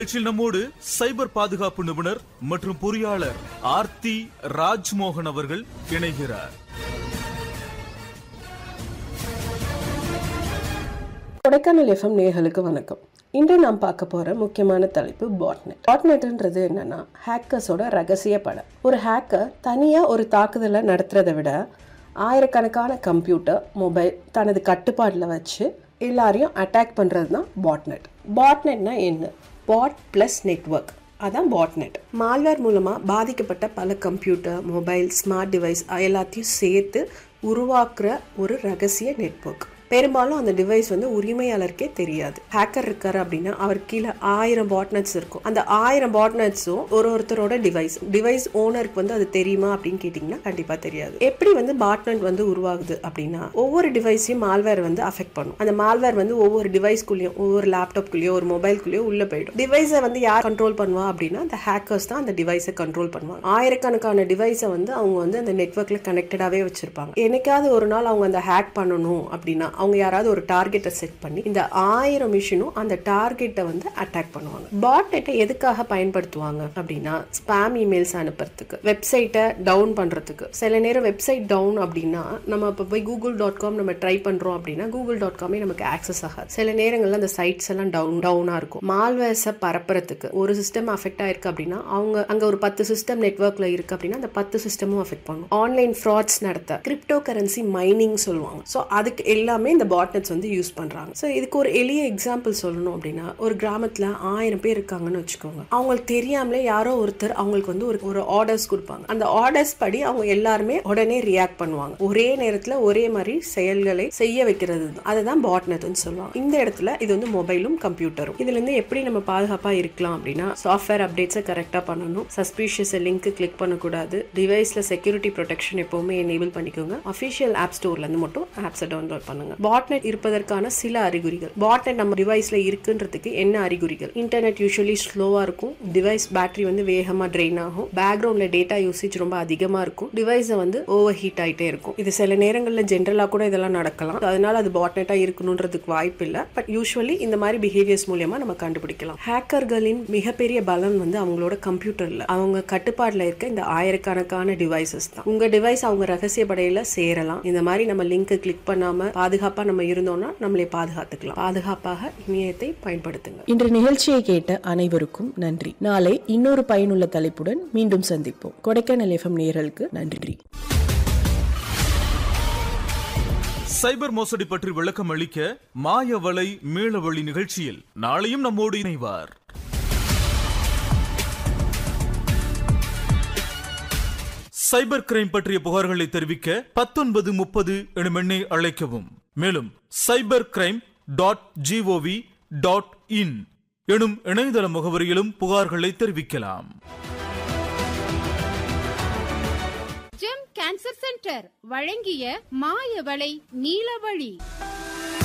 நிகழ்ச்சியில் நம்மோடு சைபர் பாதுகாப்பு நிபுணர் மற்றும் பொறியாளர் ஆர்த்தி ராஜ்மோகன் அவர்கள் இணைகிறார் கொடைக்கானல் எஃப்எம் நேயர்களுக்கு வணக்கம் இன்று நாம் பார்க்க போகிற முக்கியமான தலைப்பு பாட்நெட் பாட்நெட்ன்றது என்னன்னா ஹேக்கர்ஸோட ரகசிய படம் ஒரு ஹேக்கர் தனியாக ஒரு தாக்குதலை நடத்துறதை விட ஆயிரக்கணக்கான கம்ப்யூட்டர் மொபைல் தனது கட்டுப்பாட்டில் வச்சு எல்லாரையும் அட்டாக் பண்ணுறது தான் பாட்நெட் பாட்நெட்னா என்ன பாட் ப்ளஸ் நெட்வொர்க் அதான் பாட்நெட் மால்வேர் மூலமாக பாதிக்கப்பட்ட பல கம்ப்யூட்டர் மொபைல் ஸ்மார்ட் டிவைஸ் எல்லாத்தையும் சேர்த்து உருவாக்குற ஒரு ரகசிய நெட்வொர்க் பெரும்பாலும் அந்த டிவைஸ் வந்து உரிமையாளருக்கே தெரியாது ஹேக்கர் இருக்காரு அப்படின்னா அவர் கீழே ஆயிரம் பாட்நெட்ஸ் இருக்கும் அந்த ஆயிரம் பாட்நெட்ஸும் ஒரு ஒருத்தரோட டிவைஸ் டிவைஸ் ஓனருக்கு வந்து அது தெரியுமா அப்படின்னு கேட்டிங்கன்னா கண்டிப்பாக தெரியாது எப்படி வந்து பாட்நெட் வந்து உருவாகுது அப்படின்னா ஒவ்வொரு டிவைஸையும் மால்வேர் வந்து அஃபெக்ட் பண்ணும் அந்த மால்வேர் வந்து ஒவ்வொரு டிவைஸ்குள்ளேயும் ஒவ்வொரு லேப்டாப்குள்ளேயோ ஒரு மொபைல்குள்ளேயோ உள்ள போயிடும் டிவைஸை வந்து யார் கண்ட்ரோல் பண்ணுவா அப்படின்னா அந்த ஹேக்கர்ஸ் தான் அந்த டிவைஸை கண்ட்ரோல் பண்ணுவாங்க ஆயிரக்கணக்கான டிவைஸை வந்து அவங்க வந்து அந்த நெட்ஒர்க்ல கனெக்டடாகவே வச்சிருப்பாங்க என்னைக்காவது ஒரு நாள் அவங்க அந்த ஹேக் பண்ணணும் அப்படின்னா அவங்க யாராவது ஒரு டார்கெட்டை செட் பண்ணி இந்த ஆயிரம் மிஷினும் அந்த டார்கெட்டை வந்து அட்டாக் பண்ணுவாங்க பாட்நெட்டை எதுக்காக பயன்படுத்துவாங்க அப்படின்னா ஸ்பாம் இமெயில்ஸ் அனுப்புறதுக்கு வெப்சைட்டை டவுன் பண்றதுக்கு சில நேரம் வெப்சைட் டவுன் அப்படின்னா நம்ம இப்போ போய் கூகுள் டாட் காம் நம்ம ட்ரை பண்றோம் அப்படின்னா கூகுள் டாட் காமே நமக்கு ஆக்சஸ் ஆகாது சில நேரங்கள்ல அந்த சைட்ஸ் எல்லாம் டவுன் டவுனா இருக்கும் மால்வேர்ஸை பரப்புறதுக்கு ஒரு சிஸ்டம் அஃபெக்ட் ஆயிருக்கு அப்படின்னா அவங்க அங்க ஒரு பத்து சிஸ்டம் நெட்ஒர்க்ல இருக்கு அப்படின்னா அந்த பத்து சிஸ்டமும் அஃபெக்ட் பண்ணும் ஆன்லைன் ஃப்ராட்ஸ் நடத்த கிரிப்டோ கரன்சி மைனிங் சொல்லுவாங்க ஸோ அதுக்கு எல்லாமே இந்த பாட்நெட்ஸ் வந்து யூஸ் பண்றாங்க ஸோ இதுக்கு ஒரு எளிய எக்ஸாம்பிள் சொல்லணும் அப்படின்னா ஒரு கிராமத்துல ஆயிரம் பேர் இருக்காங்கன்னு வச்சுக்கோங்க அவங்களுக்கு தெரியாமலே யாரோ ஒருத்தர் அவங்களுக்கு வந்து ஒரு ஒரு ஆர்டர்ஸ் கொடுப்பாங்க அந்த ஆர்டர்ஸ் படி அவங்க எல்லாருமே உடனே ரியாக்ட் பண்ணுவாங்க ஒரே நேரத்துல ஒரே மாதிரி செயல்களை செய்ய வைக்கிறது தான் அதுதான் பாட்நெட்னு சொல்லுவாங்க இந்த இடத்துல இது வந்து மொபைலும் கம்ப்யூட்டரும் இதுல இருந்து எப்படி நம்ம பாதுகாப்பா இருக்கலாம் அப்படின்னா சாஃப்ட்வேர் அப்டேட்ஸை கரெக்டா பண்ணணும் சஸ்பீஷியஸ் லிங்க் கிளிக் பண்ணக்கூடாது டிவைஸ்ல செக்யூரிட்டி ப்ரொடெக்ஷன் எப்பவுமே எனேபிள் பண்ணிக்கோங்க அஃபிஷியல் ஆப் ஸ்டோர்ல இருந்து மட்டும் ஆப்ஸை டவுன்லோட் பண்ணுங்க பாட்நெட் இருப்பதற்கான சில அறிகுறிகள் பாட்நெட் நம்ம டிவைஸ்ல இருக்குன்றதுக்கு என்ன அறிகுறிகள் இன்டர்நெட் யூஸ்வலி ஸ்லோவா இருக்கும் டிவைஸ் பேட்டரி வந்து வேகமா ட்ரெயின் ஆகும் பேக்ரவுண்ட்ல டேட்டா யூசேஜ் ரொம்ப அதிகமா இருக்கும் டிவைஸை வந்து ஓவர் ஹீட் ஆயிட்டே இருக்கும் இது சில நேரங்களில் ஜென்ரலா கூட இதெல்லாம் நடக்கலாம் அதனால அது பாட்நெட்டா இருக்கணுன்றதுக்கு வாய்ப்பு இல்லை பட் யூஸ்வலி இந்த மாதிரி பிஹேவியர்ஸ் மூலியமா நம்ம கண்டுபிடிக்கலாம் ஹேக்கர்களின் மிகப்பெரிய பலம் வந்து அவங்களோட கம்ப்யூட்டர்ல அவங்க கட்டுப்பாடுல இருக்க இந்த ஆயிரக்கணக்கான டிவைசஸ் தான் உங்க டிவைஸ் அவங்க ரகசிய படையில சேரலாம் இந்த மாதிரி நம்ம லிங்க் கிளிக் பண்ணாம பாதுகாப்பா நம்ம இருந்தோம்னா நம்மளே பாதுகாத்துக்கலாம் பாதுகாப்பாக இணையத்தை பயன்படுத்துங்க இன்று நிகழ்ச்சியை கேட்ட அனைவருக்கும் நன்றி நாளை இன்னொரு பயனுள்ள தலைப்புடன் மீண்டும் சந்திப்போம் கொடைக்கானல் எஃப்எம் நேயர்களுக்கு நன்றி சைபர் மோசடி பற்றி விளக்கம் அளிக்க மாயவலை மீளவழி நிகழ்ச்சியில் நாளையும் நம்மோடு இணைவார் சைபர் கிரைம் பற்றிய புகார்களை தெரிவிக்க பத்தொன்பது முப்பது எனும் எண்ணை அழைக்கவும் மேலும் cyber crime dot gov dot in எனும் இணையதள முகவரியிலும் புகார்களை தெரிவிக்கலாம் ஜெம் கேன்சர் சென்டர் வழங்கிய மாயவளை நீலவழி